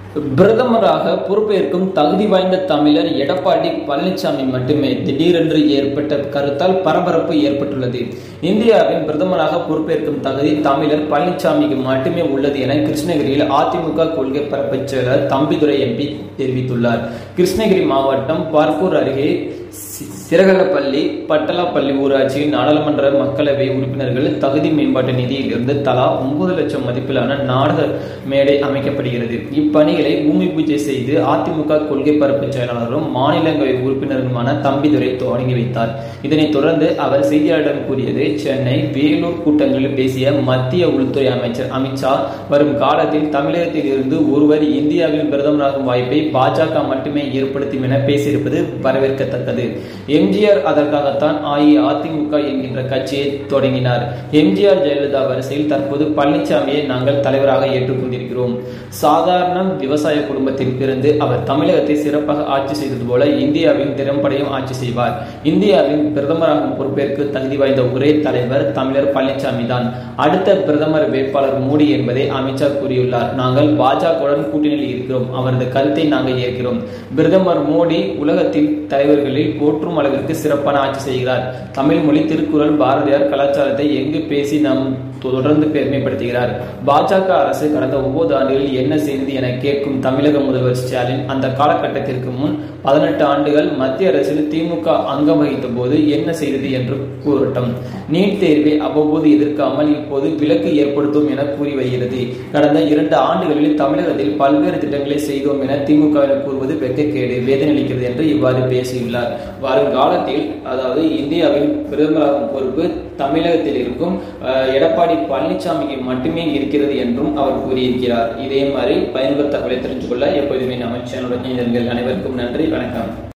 பிரதமராக பொறுப்பேற்கும் தகுதி வாய்ந்த தமிழர் எடப்பாடி பழனிசாமி மட்டுமே திடீரென்று ஏற்பட்ட கருத்தால் பரபரப்பு ஏற்பட்டுள்ளது இந்தியாவின் பிரதமராக பொறுப்பேற்கும் தகுதி தமிழர் பழனிசாமிக்கு மட்டுமே உள்ளது என கிருஷ்ணகிரியில் அதிமுக கொள்கை பரப்பு செயலர் தம்பிதுரை எம்பி தெரிவித்துள்ளார் கிருஷ்ணகிரி மாவட்டம் பார்க்கூர் அருகே சி- சிறகலப்பள்ளி பட்டலாப்பள்ளி ஊராட்சியில் நாடாளுமன்ற மக்களவை உறுப்பினர்கள் தகுதி மேம்பாட்டு நிதியிலிருந்து தலா ஒன்பது லட்சம் மதிப்பிலான நாடக மேடை அமைக்கப்படுகிறது இப்பணிகளை பூமி பூஜை செய்து அதிமுக கொள்கை பரப்பு செயலாளரும் மாநிலங்களவை உறுப்பினருமான தம்பிதுரை தொடங்கி வைத்தார் இதனைத் தொடர்ந்து அவர் செய்தியாளரிடம் கூறியது சென்னை வேலூர் கூட்டங்களில் பேசிய மத்திய உள்துறை அமைச்சர் அமித்ஷா வரும் காலத்தில் தமிழகத்தில் இருந்து ஒருவர் இந்தியாவில் பிரதமராகும் வாய்ப்பை பாஜக மட்டுமே ஏற்படுத்தும் என பேசியிருப்பது வரவேற்கத்தக்கது எம்ஜிஆர் அதற்காகத்தான் அஇஅதிமுக என்கின்ற கட்சியை தொடங்கினார் எம்ஜிஆர் ஜெயலலிதா வரிசையில் தற்போது பழனிசாமியை நாங்கள் தலைவராக ஏற்றுக்கொண்டிருக்கிறோம் சாதாரண விவசாய குடும்பத்தில் பிறந்து அவர் தமிழகத்தை சிறப்பாக ஆட்சி செய்தது போல இந்தியாவின் திறம்படையும் ஆட்சி செய்வார் இந்தியாவின் பிரதமராகும் பொறுப்பேற்கு தகுதி வாய்ந்த ஒரே தலைவர் தமிழர் பழனிசாமி தான் அடுத்த பிரதமர் வேட்பாளர் மோடி என்பதை அமித்ஷா கூறியுள்ளார் நாங்கள் பாஜகவுடன் கூட்டணியில் இருக்கிறோம் அவரது கருத்தை நாங்கள் ஏற்கிறோம் பிரதமர் மோடி உலகத்தில் தலைவர்களில் போற்றும் அளவிற்கு சிறப்பான ஆட்சி செய்கிறார் தமிழ் மொழி திருக்குறள் பாரதியார் கலாச்சாரத்தை எங்கு பேசி நாம் தொடர்ந்து பெருமைப்படுத்துகிறார் பாஜக அரசு கடந்த ஒன்பது ஆண்டுகளில் என்ன செய்தது என கேட்கும் தமிழக முதல்வர் ஸ்டாலின் அந்த காலகட்டத்திற்கு முன் பதினெட்டு ஆண்டுகள் மத்திய அரசில் திமுக அங்கம் வகித்த போது என்ன செய்தது என்று கூறட்டும் நீட் தேர்வை அவ்வப்போது எதிர்க்காமல் இப்போது விலக்கு ஏற்படுத்தும் என கூறி வருகிறது கடந்த இரண்டு ஆண்டுகளில் தமிழகத்தில் பல்வேறு திட்டங்களை செய்தோம் என திமுகவினர் கூறுவது வெட்கக்கேடு வேதனையளிக்கிறது என்று இவ்வாறு பேசியுள்ளார் வருங்காலத்தில் அதாவது இந்தியாவின் பிரதமராகும் பொறுப்பு தமிழகத்தில் இருக்கும் அஹ், எடப்பாடி பழனிசாமிக்கு மட்டுமே இருக்கிறது என்றும் அவர் கூறியிருக்கிறார் இதே மாதிரி பயனுள்ள தகவலை தெரிஞ்சு கொள்ள எப்போதுமே நம்ம சேனலுடன் இணைந்திருங்கள் அனைவருக்கும் நன்றி வணக்கம்